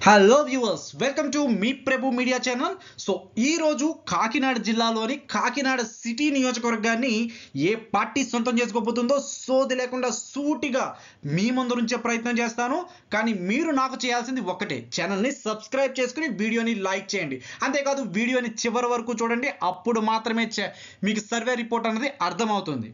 hello viewers welcome to మీ Prabhu media channel so ఈ రోజు కాకినాడ జిల్లాలోని కాకినాడ సిటీ నియోజకవర్గాన్ని ఏ పార్టీ సొంతం చేసుకోబోతుందో సోది లేకుండా సూటిగా మీ ముందు నుంచే ప్రయత్నం చేస్తాను కానీ మీరు నాకు చేయాల్సింది ఒక్కటే ఛానల్ని సబ్స్క్రైబ్ చేసుకుని వీడియోని లైక్ చేయండి అంతేకాదు వీడియోని చివరి వరకు చూడండి అప్పుడు మాత్రమే చే- మీకు సర్వే రిపోర్ట్ అనేది అర్థమవుతుంది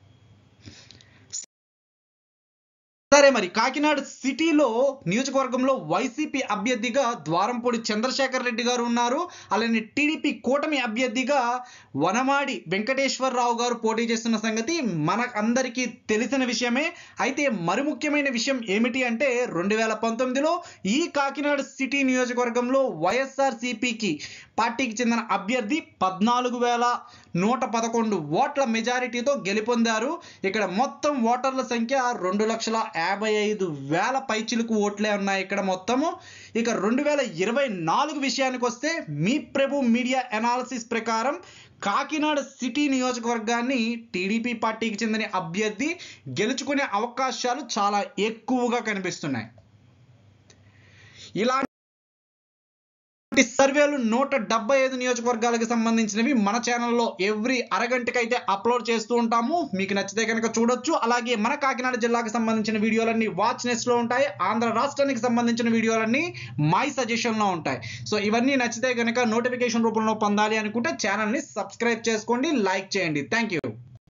సరే మరి కాకినాడ సిటీలో నియోజకవర్గంలో వైసీపీ అభ్యర్థిగా ద్వారంపూడి చంద్రశేఖర్ రెడ్డి గారు ఉన్నారు అలానే టీడీపీ కూటమి అభ్యర్థిగా వనమాడి వెంకటేశ్వరరావు గారు పోటీ చేస్తున్న సంగతి మన అందరికీ తెలిసిన విషయమే అయితే మరి ముఖ్యమైన విషయం ఏమిటి అంటే రెండు వేల పంతొమ్మిదిలో ఈ కాకినాడ సిటీ నియోజకవర్గంలో వైఎస్ఆర్ సిపికి పార్టీకి చెందిన అభ్యర్థి పద్నాలుగు వేల నూట పదకొండు ఓట్ల మెజారిటీతో గెలుపొందారు ఇక్కడ మొత్తం ఓటర్ల సంఖ్య రెండు లక్షల యాభై ఐదు వేల పైచిలుకు ఓట్లే ఉన్నాయి ఇక్కడ మొత్తము ఇక రెండు వేల ఇరవై నాలుగు విషయానికి వస్తే మీ ప్రభు మీడియా అనాలిసిస్ ప్రకారం కాకినాడ సిటీ నియోజకవర్గాన్ని టీడీపీ పార్టీకి చెందిన అభ్యర్థి గెలుచుకునే అవకాశాలు చాలా ఎక్కువగా కనిపిస్తున్నాయి ఇలా ఇలాంటి సర్వేలు నూట డెబ్బై ఐదు నియోజకవర్గాలకు సంబంధించినవి మన ఛానల్లో ఎవ్రీ అరగంటకైతే అప్లోడ్ చేస్తూ ఉంటాము మీకు నచ్చితే కనుక చూడొచ్చు అలాగే మన కాకినాడ జిల్లాకు సంబంధించిన వీడియోలన్నీ వాచ్ నెస్ట్ లో ఉంటాయి ఆంధ్ర రాష్ట్రానికి సంబంధించిన వీడియోలన్నీ మై సజెషన్ లో ఉంటాయి సో ఇవన్నీ నచ్చితే కనుక నోటిఫికేషన్ రూపంలో పొందాలి అనుకుంటే ఛానల్ని సబ్స్క్రైబ్ చేసుకోండి లైక్ చేయండి థ్యాంక్ యూ